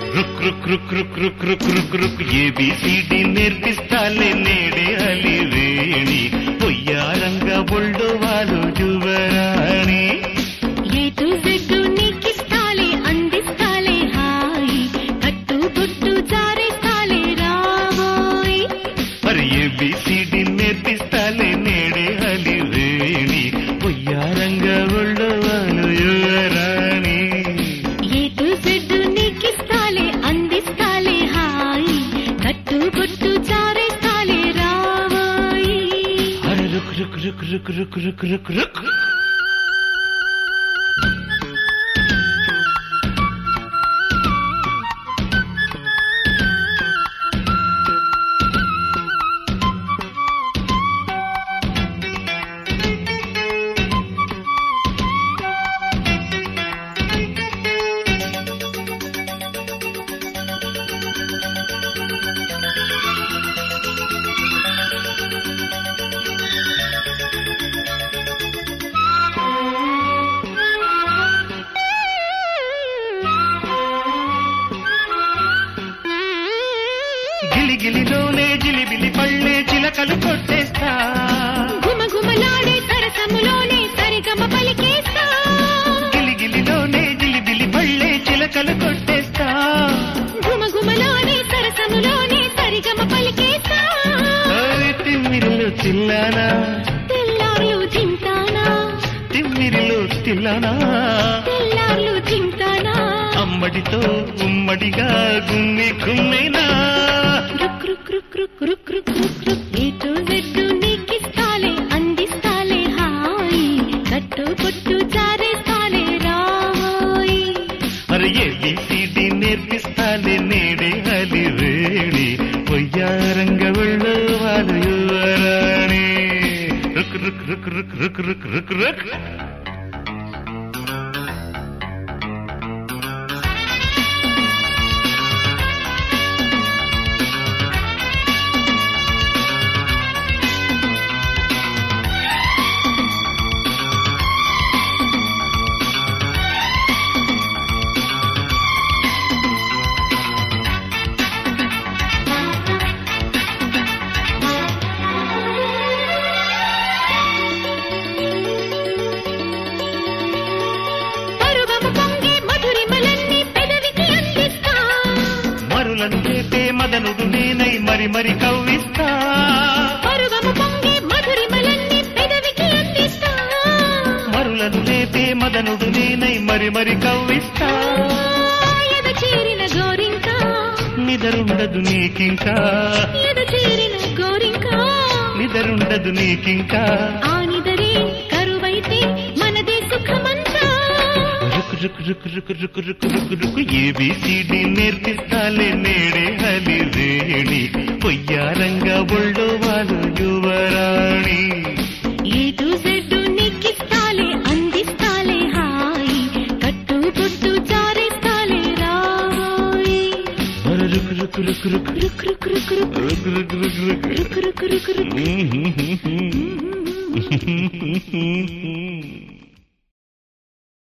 రుక్ రుక్ రుక్ రుక్ రుక్ రుక్ రుక్ రుక్ A B C D నేర్పిస్తాలే నేడే అలివేణి పొయ్యారంగా ఒళ్ళు వాళ్ళు యువరాణి ఏ టు జెడ్ నీకిస్తాలే అందిస్తాలే హాయి కట్టు బొట్టు జారేస్తాలే రావోయ్ మరి ఏబిసిడి నేర్పిస్తాలే నేడే అలివేణి పొయ్యారంగా ఒళ్ళు వాళ్ళు యువరాణి ఏ టు జెడ్ నీకిస్తాలే అందిస్తాలే హాయి కట్టు బొట్టు జారేస్తాలే రావోయ్ అరే రుక్ రుక్ రుక్ రుక్ రుక్ రుక్ రుక్ రుక్ గిలిగిలిలోనే జిలిబిలి పళ్ళే చిలకలు కొట్టేస్తా గుమగుమలాడే సరసములోనే సరిగమ పలికేస్తా గిలిగిలిలోనే జిలిబిలి పళ్ళే చిలకలు కొట్టేస్తా గుమగుమలాడే సరసములోనే సరిగమ పలికేస్తా అరే తిమ్మిరిలో తిల్లానా తెల్లార్లు తింటానా తిమ్మిరిలో తిల్లానా తెల్లార్లు తింటానా అమ్మడితో ఉమ్మడిగా గుమ్మి గుమ్మైనా రుక్ రుక్ రుక్ రుక్ రుక్ రుక్ రుక్ రుక్ ఏ టు జెడ్ నీకిస్తాలే అందిస్తాలే హాయి కట్టు పొట్టు జారేస్తాలే రావోయ్ మరి ఏబిసిడి నేర్పిస్తాలే నేడే అలివేణి పొయ్యారంగ ఒళ్ళు వాళ్ళు యువరాణి రుక్ రుక్ రుక్ రుక్ రుక్ రుక్ రుక్ రుక్ పరువము పొంగే మధురిమలన్నీ పెదవికి అందిస్తా మరులను చేపే మదనుడు నేనై మరి మరి కవ్విస్తా పరువము పొంగే మధురిమలన్నీ పెదవికి అందిస్తా మరులను లేపే మదనుడు నేనై మరి మరి కవ్విస్తా ఎద చేరిన గోరింకా నిదరుండదు నీకింకా ఎద చేరిన గోరింకా నిదరుండదు నీకింకా ఆ నిదరే కరువైతే మనదే సుఖమంతా రుక్ రుక్ రుక్ రుక్ రుక్ రుక్ రుక్ రుక్ ఏబిసిడి నేర్పిస్తాలే నేడే హలివేణి పొయ్యారంగా ఒళ్ళో వాళ్ళు యువరాణి ఏ టు జెడ్ నీకిస్తాలే అందిస్తాలే హాయి కట్టు బొట్టు జారేస్తాలే రావోయ్ రుక్ రుక్ రుక్ రుక్ రుక్ రుక్ రుక్ రుక్ రుక్ రుక్ రుక్ రుక్ రుక్ రుక్ రుక్ రుక్ రుక్